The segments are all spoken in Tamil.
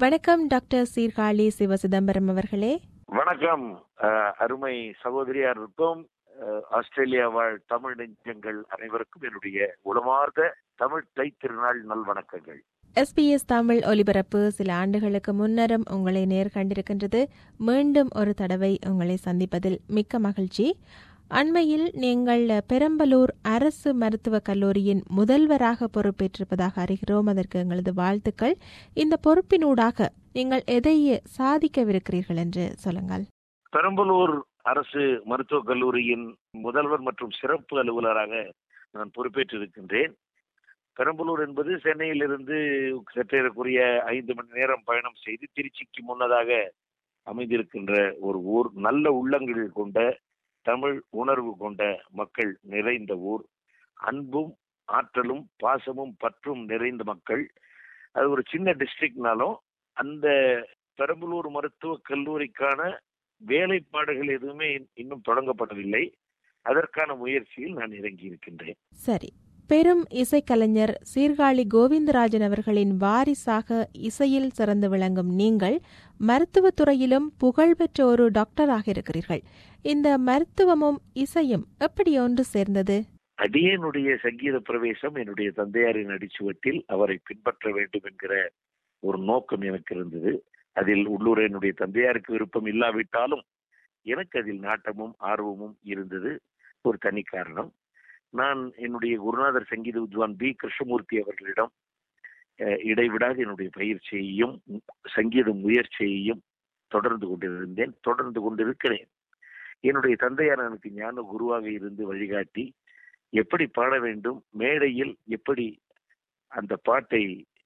வணக்கம் டாக்டர் சீர்காழி சிவசிதம்பரம் அவர்களே வணக்கம் அஹ், அருமை சகோதரியாருக்கும் அஹ், ஆஸ்திரேலியா வாழ் தமிழ் நெஞ்சங்கள் அனைவருக்கும் என்னுடைய உளமார்ந்த தமிழ் தைத்திருநாள் நல்வணக்கங்கள் எஸ்பிஎஸ் தமிழ் ஒலிபரப்பு சில ஆண்டுகளுக்கு முன்னரும் உங்களை நேர் கண்டிருக்கின்றது மீண்டும் ஒரு தடவை உங்களை சந்திப்பதில் மிக்க மகிழ்ச்சி அண்மையில் நீங்கள் பெரம்பலூர் அரசு மருத்துவக் கல்லூரியின் முதல்வராக பொறுப்பேற்றிருப்பதாக அறிகிறோம் அதற்கு எங்களது வாழ்த்துக்கள் இந்த பொறுப்பினூடாக நீங்கள் எதை சாதிக்கவிருக்கிறீர்கள் என்று சொல்லுங்கள் பெரம்பலூர் அரசு மருத்துவக் கல்லூரியின் முதல்வர் மற்றும் சிறப்பு அலுவலராக நான் பொறுப்பேற்றிருக்கின்றேன் பெரம்பலூர் என்பது சென்னையிலிருந்து சற்றேறக்குரிய ஐந்து மணி நேரம் பயணம் செய்து திருச்சிக்கு முன்னதாக அமைந்திருக்கின்ற ஒரு ஊர் நல்ல உள்ளங்கள் கொண்ட தமிழ் உணர்வு கொண்ட மக்கள் நிறைந்த ஊர் அன்பும் ஆற்றலும் பாசமும் பற்றும் நிறைந்த மக்கள் அது ஒரு சின்ன டிஸ்ட்ரிக்ட்னாலும் அந்த பெரம்பலூர் மருத்துவக் கல்லூரிக்கான வேலைப்பாடுகள் எதுவுமே இன்- இன்னும் தொடங்கப்படவில்லை அதற்கான முயற்சியில் நான் இறங்கி இருக்கின்றேன் சரி பெரும் இசைக்கலைஞர் சீர்காழி கோவிந்தராஜன் அவர்களின் வாரிசாக இசையில் சிறந்து விளங்கும் நீங்கள் மருத்துவத் துறையிலும் புகழ்பெற்ற ஒரு டாக்டராக இருக்கிறீர்கள் இந்த மருத்துவமும் இசையும் எப்படி ஒன்று சேர்ந்தது அடியனுடைய சங்கீத பிரவேசம் என்னுடைய தந்தையாரின் அடிச்சுவட்டில் அவரை பின்பற்ற வேண்டும் என்கிற ஒரு நோக்கம் எனக்கு இருந்தது அதில் உள்ளூர் என்னுடைய தந்தையாருக்கு விருப்பம் இல்லாவிட்டாலும் எனக்கு அதில் நாட்டமும் ஆர்வமும் இருந்தது ஒரு தனி காரணம் நான் என்னுடைய குருநாதர் சங்கீத வித்வான் பி கிருஷ்ணமூர்த்தி அவர்களிடம் அஹ், இடைவிடாது என்னுடைய பயிற்சியையும் சங்கீத முயற்சியையும் தொடர்ந்து கொண்டிருந்தேன் தொடர்ந்து கொண்டிருக்கிறேன் என்னுடைய தந்தையார் எனக்கு ஞான குருவாக இருந்து வழிகாட்டி எப்படி பாட வேண்டும் மேடையில் எப்படி அந்த பாட்டை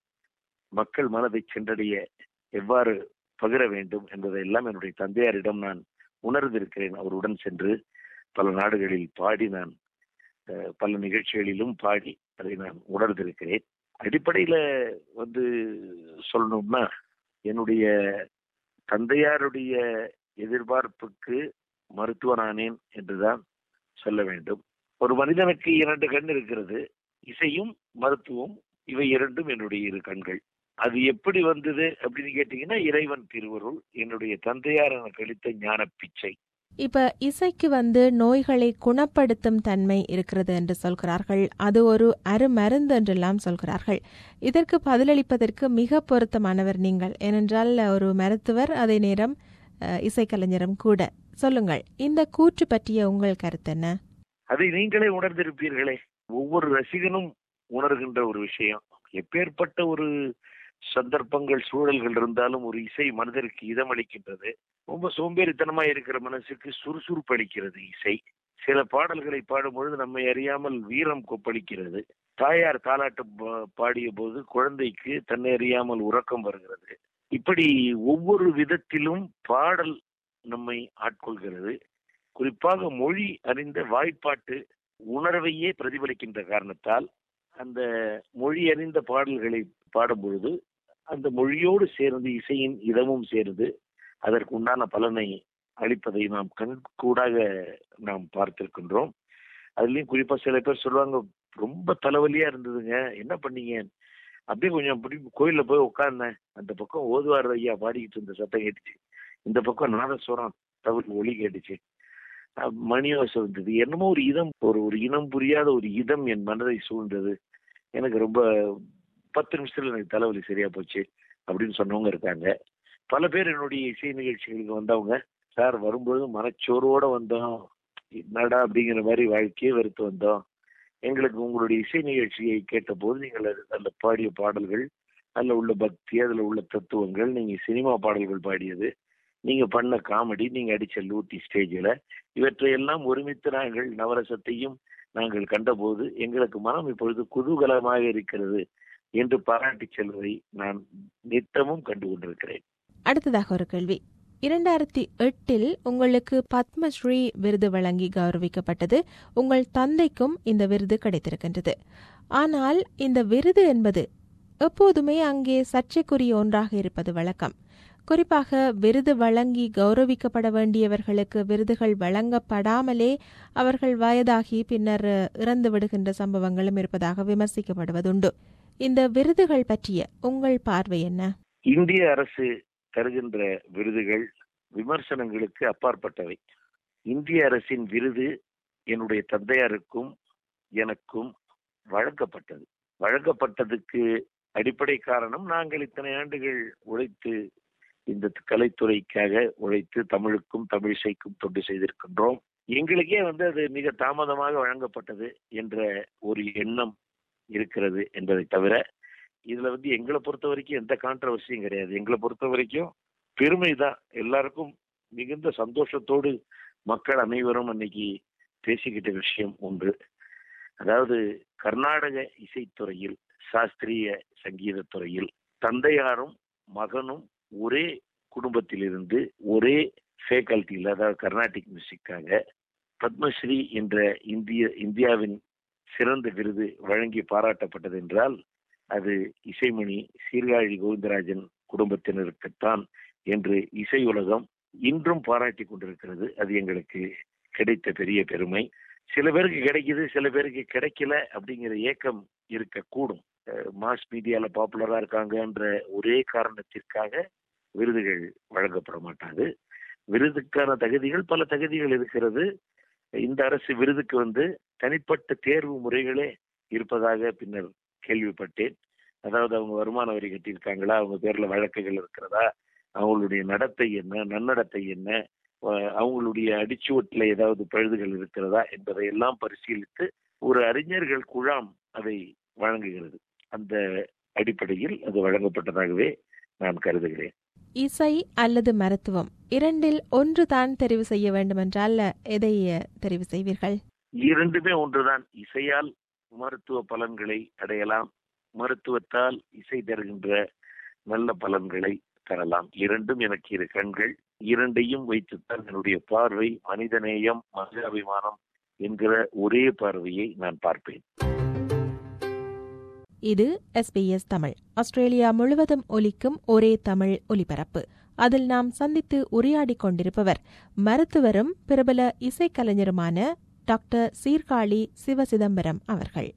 மக்கள் மனதை சென்றடைய எவ்வாறு பகிர வேண்டும் என்பதையெல்லாம் என்னுடைய தந்தையாரிடம் நான் உணர்ந்திருக்கிறேன் அவருடன் சென்று பல நாடுகளில் பாடி நான் அஹ், பல நிகழ்ச்சிகளிலும் பாடி அதை நான் உணர்ந்திருக்கிறேன் அடிப்படையில வந்து சொல்லணும்னா என்னுடைய தந்தையாருடைய எதிர்பார்ப்புக்கு மருத்துவனானேன் என்றுதான் சொல்ல வேண்டும் ஒரு மனிதனுக்கு இரண்டு கண் இருக்கிறது இசையும் மருத்துவம் இவை இரண்டும் என்னுடைய இரு கண்கள் அது எப்படி வந்தது அப்படின்னு கேட்டீங்கன்னா இறைவன் திருவருள் என்னுடைய தந்தையார் எனக்கு அளித்த ஞான பிச்சை இப்ப இசைக்கு வந்து நோய்களை குணப்படுத்தும் தன்மை இருக்கிறது என்று சொல்கிறார்கள் அது ஒரு அருமருந்து என்றெல்லாம் சொல்கிறார்கள் இதற்கு பதிலளிப்பதற்கு மிக பொருத்தமானவர் நீங்கள் ஏனென்றால் ஒரு மருத்துவர் அதே நேரம் அஹ், இசைக்கலைஞரும் கூட சொல்லுங்கள் இந்த கூற்று பற்றிய உங்கள் கருத்து என்ன அதை நீங்களே உணர்ந்திருப்பீர்களே ஒவ்வொரு ரசிகனும் உணர்கின்ற ஒரு விஷயம் எப்பேற்பட்ட ஒரு சந்தர்ப்பங்கள் சூழல்கள் இருந்தாலும் ஒரு இசை மனிதருக்கு இதமளிக்கின்றது ரொம்ப சோம்பேறித்தனமா இருக்கிற மனசுக்கு சுறுசுறுப்பு அளிக்கிறது இசை சில பாடல்களை பாடும்பொழுது நம்மை அறியாமல் வீரம் கொப்பளிக்கிறது தாயார் தாலாட்டு பா- பாடிய போது குழந்தைக்கு தன்னை அறியாமல் உறக்கம் வருகிறது இப்படி ஒவ்வொரு விதத்திலும் பாடல் நம்மை ஆட்கொள்கிறது குறிப்பாக மொழி அறிந்த வாய்ப்பாட்டு உணர்வையே பிரதிபலிக்கின்ற காரணத்தால் அந்த மொழி அறிந்த பாடல்களை பாடும் பொழுது அந்த மொழியோடு சேர்ந்து இசையின் இதமும் சேர்ந்து அதற்கு உண்டான பலனை அளிப்பதை நாம் கண்கூடாக நாம் பார்த்திருக்கின்றோம் அதுலயும் குறிப்பா சில பேர் சொல்லுவாங்க ரொம்ப தலைவலியா இருந்ததுங்க என்ன பண்ணீங்க அப்படியே கொஞ்சம் அப்படி கோயில்ல போய் உட்கார்ந்தேன் அந்த பக்கம் ஓதுவார் ஐயா பாடிக்கிட்டு இருந்த சத்தம் கேட்டுச்சு இந்த பக்கம் நாதஸ்வரம் தவிர ஒளி கேட்டுச்சு அஹ் மணியோசை வந்தது என்னமோ ஒரு இதம் ஒரு ஒரு இனம் புரியாத ஒரு இதம் என் மனதை சூழ்ந்தது எனக்கு ரொம்ப பத்து நிமிஷத்துல எனக்கு தலைவலி சரியா போச்சு அப்படின்னு சொன்னவங்க இருக்காங்க பல பேர் என்னுடைய இசை நிகழ்ச்சிகளுக்கு வந்தவங்க சார் வரும்போது மனச்சோரோட வந்தோம் என்னடா அப்படிங்கிற மாதிரி வாழ்க்கையே வெறுத்து வந்தோம் எங்களுக்கு உங்களுடைய இசை நிகழ்ச்சியை கேட்டபோது நீங்கள் அது- அதுல பாடிய பாடல்கள் அதுல உள்ள பக்தி அதுல உள்ள தத்துவங்கள் நீங்க சினிமா பாடல்கள் பாடியது நீங்க பண்ண காமெடி நீங்க அடிச்ச லூட்டி ஸ்டேஜில் இவற்றையெல்லாம் ஒருமித்து நாங்கள் நவரசத்தையும் நாங்கள் கண்டபோது எங்களுக்கு மனம் இப்பொழுது குதூகலமாக இருக்கிறது என்று பாராட்டி செல்வதை நான் நித்தமும் கண்டு கொண்டிருக்கிறேன் அடுத்ததாக ஒரு கேள்வி இரண்டாயிரத்தி எட்டில் உங்களுக்கு பத்மஸ்ரீ விருது வழங்கி கௌரவிக்கப்பட்டது உங்கள் தந்தைக்கும் இந்த விருது கிடைத்திருக்கின்றது ஆனால் இந்த விருது என்பது எப்போதுமே அங்கே சர்ச்சைக்குரிய ஒன்றாக இருப்பது வழக்கம் குறிப்பாக விருது வழங்கி கௌரவிக்கப்பட வேண்டியவர்களுக்கு விருதுகள் வழங்கப்படாமலே அவர்கள் வயதாகி பின்னர் இறந்து விடுகின்ற சம்பவங்களும் இருப்பதாக விமர்சிக்கப்படுவதுண்டு இந்த விருதுகள் பற்றிய உங்கள் பார்வை என்ன இந்திய அரசு தருகின்ற விருதுகள் விமர்சனங்களுக்கு அப்பாற்பட்டவை இந்திய அரசின் விருது என்னுடைய தந்தையாருக்கும் எனக்கும் வழங்கப்பட்டது வழங்கப்பட்டதுக்கு அடிப்படை காரணம் நாங்கள் இத்தனை ஆண்டுகள் உழைத்து இந்த கலைத்துறைக்காக உழைத்து தமிழுக்கும் தமிழிசைக்கும் தொண்டு செய்திருக்கின்றோம் எங்களுக்கே வந்து அது மிக தாமதமாக வழங்கப்பட்டது என்ற ஒரு எண்ணம் இருக்கிறது என்பதை தவிர இதுல வந்து எங்களை பொறுத்த வரைக்கும் எந்த கான்ட்ரவர்சியும் கிடையாது எங்களை பொறுத்த வரைக்கும் பெருமை தான் எல்லாருக்கும் மிகுந்த சந்தோஷத்தோடு மக்கள் அனைவரும் அன்னைக்கு பேசிக்கிட்ட விஷயம் ஒன்று அதாவது கர்நாடக இசைத்துறையில் சாஸ்திரிய சங்கீத துறையில் தந்தையாரும் மகனும் ஒரே குடும்பத்திலிருந்து ஒரே ஃபேக்கல்ட்டியில் அதாவது கர்நாடிக் மியூசிக்காக பத்மஸ்ரீ என்ற இந்திய இந்தியாவின் சிறந்த விருது வழங்கி பாராட்டப்பட்டது என்றால் அது இசைமணி சீர்காழி கோவிந்தராஜன் குடும்பத்தினருக்குத்தான் என்று இசை உலகம் இன்றும் பாராட்டி கொண்டிருக்கிறது அது எங்களுக்கு கிடைத்த பெரிய பெருமை சில பேருக்கு கிடைக்குது சில பேருக்கு கிடைக்கல அப்படிங்கிற ஏக்கம் இருக்கக்கூடும் மாஸ் மீடியால பாப்புலரா இருக்காங்கன்ற ஒரே காரணத்திற்காக விருதுகள் வழங்கப்பட மாட்டாது விருதுக்கான தகுதிகள் பல தகுதிகள் இருக்கிறது இந்த அரசு விருதுக்கு வந்து தனிப்பட்ட தேர்வு முறைகளே இருப்பதாக பின்னர் கேள்விப்பட்டேன் அதாவது அவங்க வருமான வரி கட்டியிருக்காங்களா அவங்க பேர்ல வழக்குகள் இருக்கிறதா அவங்களுடைய நடத்தை என்ன நன்னடத்தை என்ன அவங்களுடைய அடிச்சுவட்டில் ஏதாவது பழுதுகள் இருக்கிறதா என்பதை எல்லாம் பரிசீலித்து ஒரு அறிஞர்கள் குழாம் அதை வழங்குகிறது அந்த அடிப்படையில் அது வழங்கப்பட்டதாகவே நான் கருதுகிறேன் இசை அல்லது மருத்துவம் இரண்டில் ஒன்று தான் தெரிவு செய்ய வேண்டுமென்றால் எதை தெரிவு செய்வீர்கள் இரண்டுமே ஒன்றுதான் இசையால் மருத்துவ பலன்களை அடையலாம் மருத்துவத்தால் இசை தருகின்ற நல்ல பலன்களை தரலாம் இரண்டும் எனக்கு இரு கண்கள் இரண்டையும் வைத்துத்தான் என்னுடைய பார்வை மனிதநேயம் மனிதாபிமானம் என்கிற ஒரே பார்வையை நான் பார்ப்பேன் இது எஸ்பிஎஸ் தமிழ் ஆஸ்திரேலியா முழுவதும் ஒலிக்கும் ஒரே தமிழ் ஒலிபரப்பு அதில் நாம் சந்தித்து உரையாடிக் கொண்டிருப்பவர் மருத்துவரும் பிரபல இசைக்கலைஞருமான டாக்டர் சீர்காழி சிவசிதம்பரம் அவர்கள்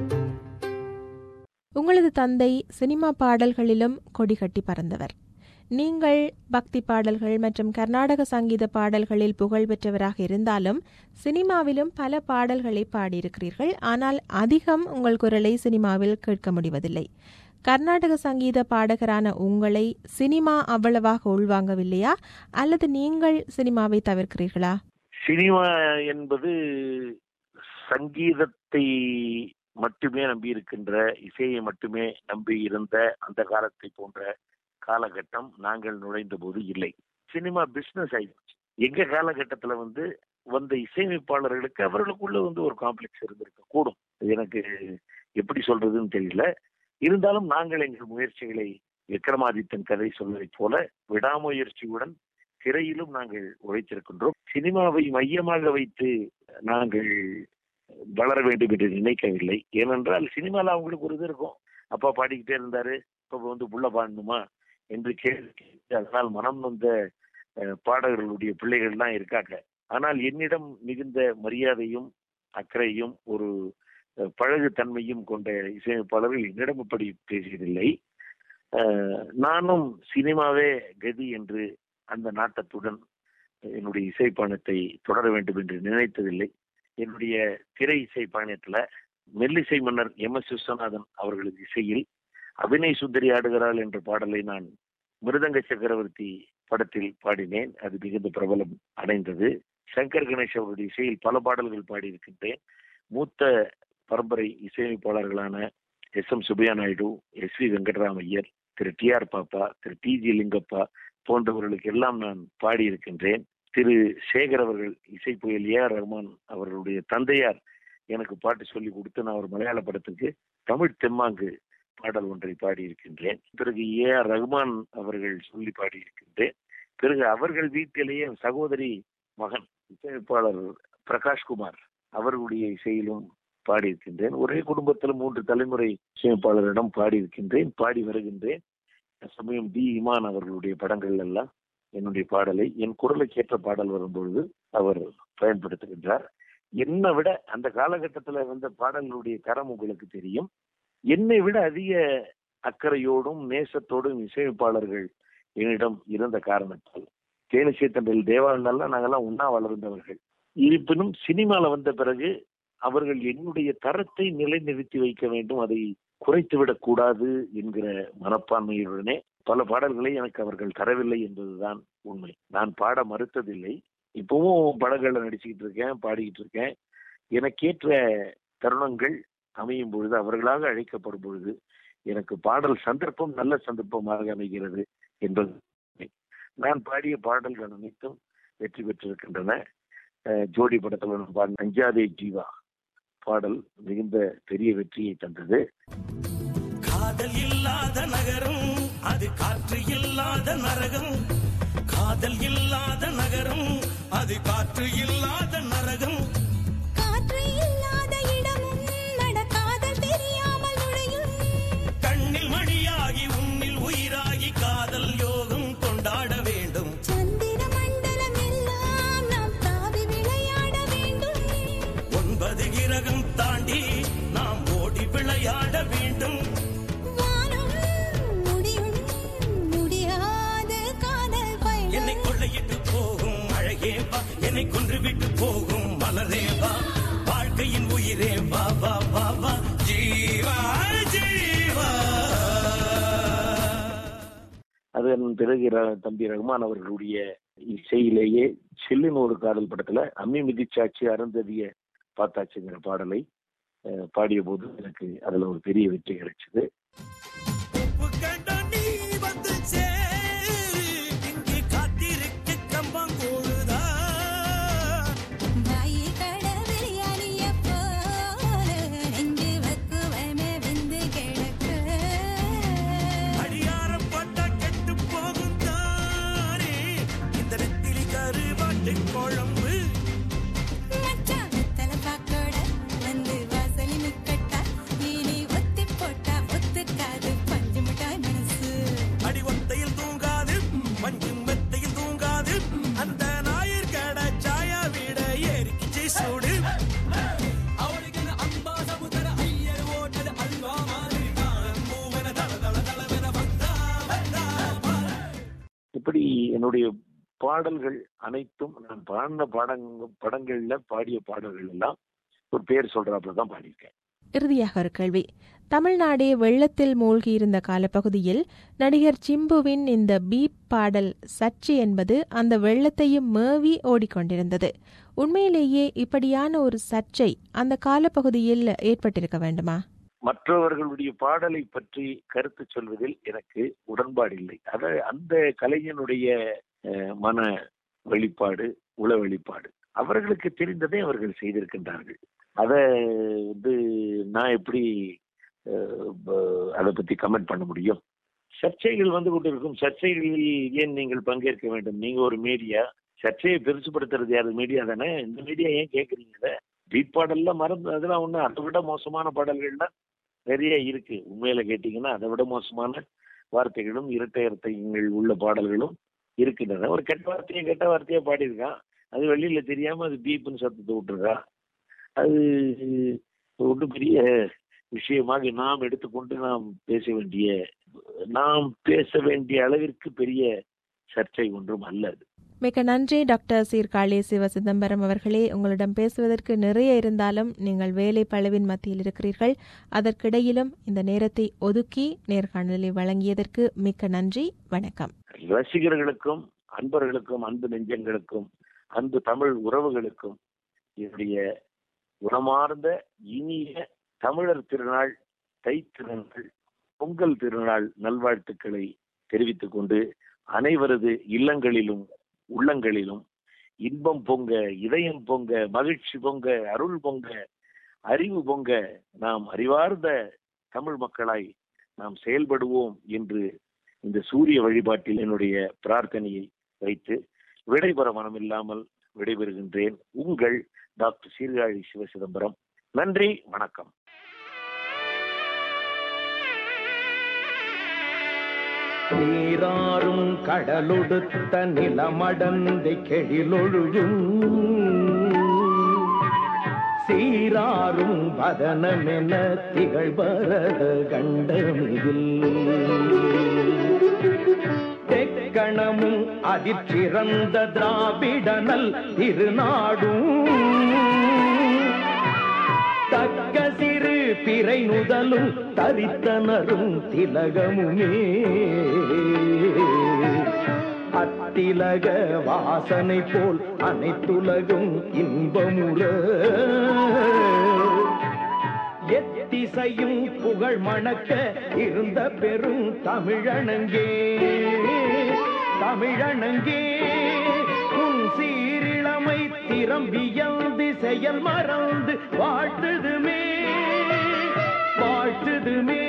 உங்களது தந்தை சினிமா பாடல்களிலும் கொடிகட்டி பறந்தவர் நீங்கள் பக்தி பாடல்கள் மற்றும் கர்நாடக சங்கீத பாடல்களில் புகழ் பெற்றவராக இருந்தாலும் சினிமாவிலும் பல பாடல்களை பாடியிருக்கிறீர்கள் ஆனால் அதிகம் உங்கள் குரலை சினிமாவில் கேட்க முடிவதில்லை கர்நாடக சங்கீத பாடகரான உங்களை சினிமா அவ்வளவாக உள்வாங்கவில்லையா அல்லது நீங்கள் சினிமாவை தவிர்க்கிறீர்களா சினிமா என்பது சங்கீதத்தை மட்டுமே நம்பி இருக்கின்ற இசையை மட்டுமே நம்பி இருந்த அந்த காலத்தை போன்ற காலகட்டம் நாங்கள் நுழைந்த போது இல்லை சினிமா பிசினஸ் ஆயிடுச்சு எங்க காலகட்டத்துல வந்து வந்த இசையமைப்பாளர்களுக்கு அவர்களுக்குள்ள வந்து ஒரு காம்ப்ளெக்ஸ் இருந்திருக்க கூடும் எனக்கு எப்படி சொல்றதுன்னு தெரியல இருந்தாலும் நாங்கள் எங்கள் முயற்சிகளை விக்ரமாதித்தன் கதை சொல்வதைப் போல விடாமுயற்சியுடன் திரையிலும் நாங்கள் உழைத்திருக்கின்றோம் சினிமாவை மையமாக வைத்து நாங்கள் வளர வேண்டும் என்று நினைக்கவில்லை ஏனென்றால் சினிமால அவங்களுக்கு ஒரு இது இருக்கும் அப்பா பாடிக்கிட்டே இருந்தாரு இப்ப வந்து புள்ள பாடணுமா என்று கேள்வி அதனால் மனம் வந்த பாடகர்களுடைய பிள்ளைகள்லாம் இருக்காங்க ஆனால் என்னிடம் மிகுந்த மரியாதையும் அக்கறையும் ஒரு பழகு தன்மையும் கொண்ட இசையமைப்பாளர்கள் என்னிடம் இப்படி பேசியதில்லை நானும் சினிமாவே கதி என்று அந்த நாட்டத்துடன் என்னுடைய இசை பயணத்தை தொடர வேண்டும் என்று நினைத்ததில்லை என்னுடைய திரை இசை பயணத்துல மெல்லிசை மன்னர் எம் எஸ் விஸ்வநாதன் அவர்களது இசையில் அபிநய் சுந்தரி ஆடுகிறாள் என்ற பாடலை நான் மிருதங்க சக்கரவர்த்தி படத்தில் பாடினேன் அது மிகுந்த பிரபலம் அடைந்தது சங்கர் கணேஷ் அவருடைய இசையில் பல பாடல்கள் பாடியிருக்கின்றேன் மூத்த பரம்பரை இசையமைப்பாளர்களான S M Subbaiah Naidu S V Venkatramaiyar Thiru T R Pappa Thiru D G Lingappa போன்றவர்களுக்கு எல்லாம் நான் பாடியிருக்கின்றேன் திரு சேகர் அவர்கள் இசை புயல் ஏ ஆர் ரஹ்மான் அவர்களுடைய தந்தையார் எனக்கு பாட்டு சொல்லி கொடுத்து நான் ஒரு மலையாள படத்துக்கு தமிழ் தெம்மாங்கு பாடல் ஒன்றை பாடியிருக்கின்றேன் பிறகு ஏ ஆர் ரஹ்மான் அவர்கள் சொல்லி பாடியிருக்கின்றேன் பிறகு அவர்கள் வீட்டிலேயே சகோதரி மகன் இசையமைப்பாளர் பிரகாஷ்குமார் அவர்களுடைய இசையிலும் பாடியிருக்கின்றேன் ஒரே குடும்பத்தில் மூன்று தலைமுறை இசையமைப்பாளரிடம் பாடியிருக்கின்றேன் பாடி வருகின்றேன் சமயம் டி இமான் அவர்களுடைய படங்கள் எல்லாம் என்னுடைய பாடலை என் குரலுக்கு ஏற்ற பாடல் வரும்பொழுது அவர் பயன்படுத்துகின்றார் என்னை விட அந்த காலகட்டத்தில் வந்த பாடல்களுடைய தரம் உங்களுக்கு தெரியும் என்னை விட அதிக அக்கறையோடும் நேசத்தோடும் இசையமைப்பாளர்கள் என்னிடம் இருந்த காரணத்தால் தேனிசை தண்டில் தேவாலயெல்லாம் நாங்கெல்லாம் ஒன்னா வளர்ந்தவர்கள் இருப்பினும் சினிமால வந்த பிறகு அவர்கள் என்னுடைய தரத்தை நிலைநிறுத்தி வைக்க வேண்டும் அதை குறைத்து விடக்கூடாது என்கிற மனப்பான்மையுடனே பல பாடல்களை எனக்கு அவர்கள் தரவில்லை என்பதுதான் உண்மை நான் பாட மறுத்ததில்லை இப்பவும் படங்கள்ல நடிச்சுக்கிட்டு இருக்கேன் பாடிக்கிட்டு இருக்கேன் எனக்கேற்ற தருணங்கள் அமையும் பொழுது அவர்களாக அழைக்கப்படும் பொழுது எனக்கு பாடல் சந்தர்ப்பம் நல்ல சந்தர்ப்பமாக அமைகிறது என்பது நான் பாடிய பாடல்கள் அனைத்தும் வெற்றி பெற்றிருக்கின்றன ஜோடி படத்தில் பாடின அஞ்சாதே ஜீவா பாடல் மிகுந்த பெரிய வெற்றியை தந்தது காதல் இல்லாத நகரம் அது காற்று இல்லாத நரகம் காதல் இல்லாத நகரம் அது காற்று இல்லாத நரகம் காற்று இல்லாத இடமும் நடக்காதல் தெரியாமல் நுழையும் கண்ணில் மணியாகி உன்னில் உயிராகி காதல் யோகம் கொண்டாட வேண்டும் சந்திர மண்டலம் எல்லாம் நாம் தாவி விளையாட வேண்டும் ஒன்பது கிரகம் தாண்டி நாம் ஓடி விளையாட வேண்டும் வானம் முடியும் முடியாத காதல் என்னை பயணம் கொள்ளையிட்டு போகும் அழகே வா என்னை கொன்று விட்டு போகும் மலரே வா வாழ்க்கையின் உயிரே வா வா வா வா ஜீவா ஜீவா அதன் பிறகு ர- தம்பி ரஹ்மான் அவர்களுடைய இசையிலேயே சில்லுன்னு ஒரு காதல் படத்துல அம்மி மிதிச்சாட்சி அருந்ததிய பார்த்தாச்சுங்கிற பாடலை அஹ், பாடிய போது எனக்கு அதுல ஒரு பெரிய வெற்றி கிடைச்சது உப்பு கண்ட நீ வந்து சேரு இங்கே காத்திருக்க கம்பம் கூடுதா வாயி கடவிரியாலிய போல நெஞ்சு வக்குவமே வெந்து கிடக்கு அடியாரப்பட்ட கெட்டு போகும் தானே இந்த நெத்திலி கருவாட்டு குழம்பு மச்சான் வெத்தல பாக்கோட வந்து வாசலி நிக்கட்டா இனி ஒத்தி போட்டா ஒத்துக்காது பஞ்சு மிட்டாய் மனசு அடி ஒத்தையில் தூங்காது மஞ்சும் மெத்தையில் தூங்காது அந்த ஞாயிறு கடை சாயா விட ஏறிக்கிச்சு சூடு அவளுக்கு அம்பா சமுதர ஐயர் ஓட்டது அல்வா மாதிரி காலம் பூவன தள தள தளவென வந்தா வந்தா பாரு. இப்படி என்னுடைய பாடல்கள் அனைத்தும் நான் பாடின பாடங்க படங்கள்ல பாடிய பாடல்கள் எல்லாம் ஒரு பேர் சொல்றாப்புல தான் பாடியிருக்கேன் இறுதியாக ஒரு கேள்வி தமிழ்நாடே வெள்ளத்தில் மூழ்கியிருந்த காலப்பகுதியில் நடிகர் சிம்புவின் இந்த பீப் பாடல் சர்ச்சை என்பது அந்த வெள்ளத்தையும் மேவி ஓடிக்கொண்டிருந்தது உண்மையிலேயே இப்படியான ஒரு சர்ச்சை அந்த காலப்பகுதியில் ஏற்பட்டிருக்க வேண்டுமா மற்றவர்களுடைய பாடலை பற்றி கருத்து சொல்வதில் எனக்கு உடன்பாடு இல்லை அத அந்த கலைஞனுடைய அஹ், மன வெளிப்பாடு உள வெளிப்பாடு அவர்களுக்கு தெரிந்ததை அவர்கள் செய்திருக்கின்றார்கள் அத வந்து நான் எப்படி அஹ், ப- அதை பத்தி கமெண்ட் பண்ண முடியும் சர்ச்சைகள் வந்து கொண்டிருக்கும் சர்ச்சைகளில் ஏன் நீங்கள் பங்கேற்க வேண்டும் நீங்க ஒரு மீடியா சர்ச்சையை பெருசுபடுத்துறது யாரு மீடியா தானே இந்த மீடியா ஏன் கேக்குறீங்க பீட் பாடல்லாம் மறந்து அதெல்லாம் ஒண்ணு அதை விட மோசமான பாடல்கள்லாம் நிறைய இருக்கு உண்மையில கேட்டீங்கன்னா அதை விட மோசமான வார்த்தைகளும் இரட்டை அர்த்தங்கள் உள்ள பாடல்களும் இருக்கின்றன ஒரு கெட்ட வார்த்தையை கெட்ட வார்த்தையா பாடியிருக்கான் அது வெளியில தெரியாம அது பீப்புன்னு சத்தத்தை விட்டுருக்கான் அது ஒன்றும் பெரிய விஷயமாக நாம் எடுத்துக்கொண்டு நாம் பேச வேண்டிய நாம் பேச வேண்டிய அளவிற்கு பெரிய சர்ச்சை ஒன்றும் அல்ல அது மிக்க நன்றி டாக்டர் சீர்காழி சிவ சிதம்பரம் அவர்களே உங்களிடம் பேசுவதற்கு நிறைய இருந்தாலும் நீங்கள் வேலை பளவின் மத்தியில் இருக்கிறீர்கள் அதற்கிடையிலும் இந்த நேரத்தை ஒதுக்கி நேர்காணலை வழங்கியதற்கு மிக்க நன்றி வணக்கம் ரசிகர்களுக்கும் அன்பர்களுக்கும் அன்பு நெஞ்சங்களுக்கும் அன்பு தமிழ் உறவுகளுக்கும் என்னுடைய குணமார்ந்த இனிய தமிழர் திருநாள் தை திருநாள் பொங்கல் திருநாள் நல்வாழ்த்துக்களை தெரிவித்துக் கொண்டு அனைவரது இல்லங்களிலும் உள்ளங்களிலும் இன்பம் பொங்க இதயம் பொங்க மகிழ்ச்சி பொங்க அருள் பொங்க அறிவு பொங்க நாம் அறிவார்ந்த தமிழ் மக்களாய் நாம் செயல்படுவோம் என்று இந்த சூரிய வழிபாட்டில் என்னுடைய பிரார்த்தனையை வைத்து விடைபெற மனமில்லாமல் விடைபெறுகின்றேன் உங்கள் டாக்டர் சீர்காழி சிவசிதம்பரம் நன்றி வணக்கம் நீராறும் கடலொடுத்த நிலமடந்தை கெழிலொழுகும் சீராரும் வதனமென திகழ்பரத கண்டமிதில் தெக்கணமும் அதிர்ச்சிறந்த திராவிடனல் திருநாடும் தக்க சிறு பிறை நுதலும் தரித்தனரும் திலகமுமே அத்திலக வாசனை போல் அனைத்துலகும் இன்பமுற எத்திசையும் புகழ் மணக்க இருந்த பெரும் தமிழனங்கே தமிழனங்கே உன் சீரிழமை திறம் வியந்து செயல் மறந்து வாழ்த்துதுமே வாழ்த்துதுமே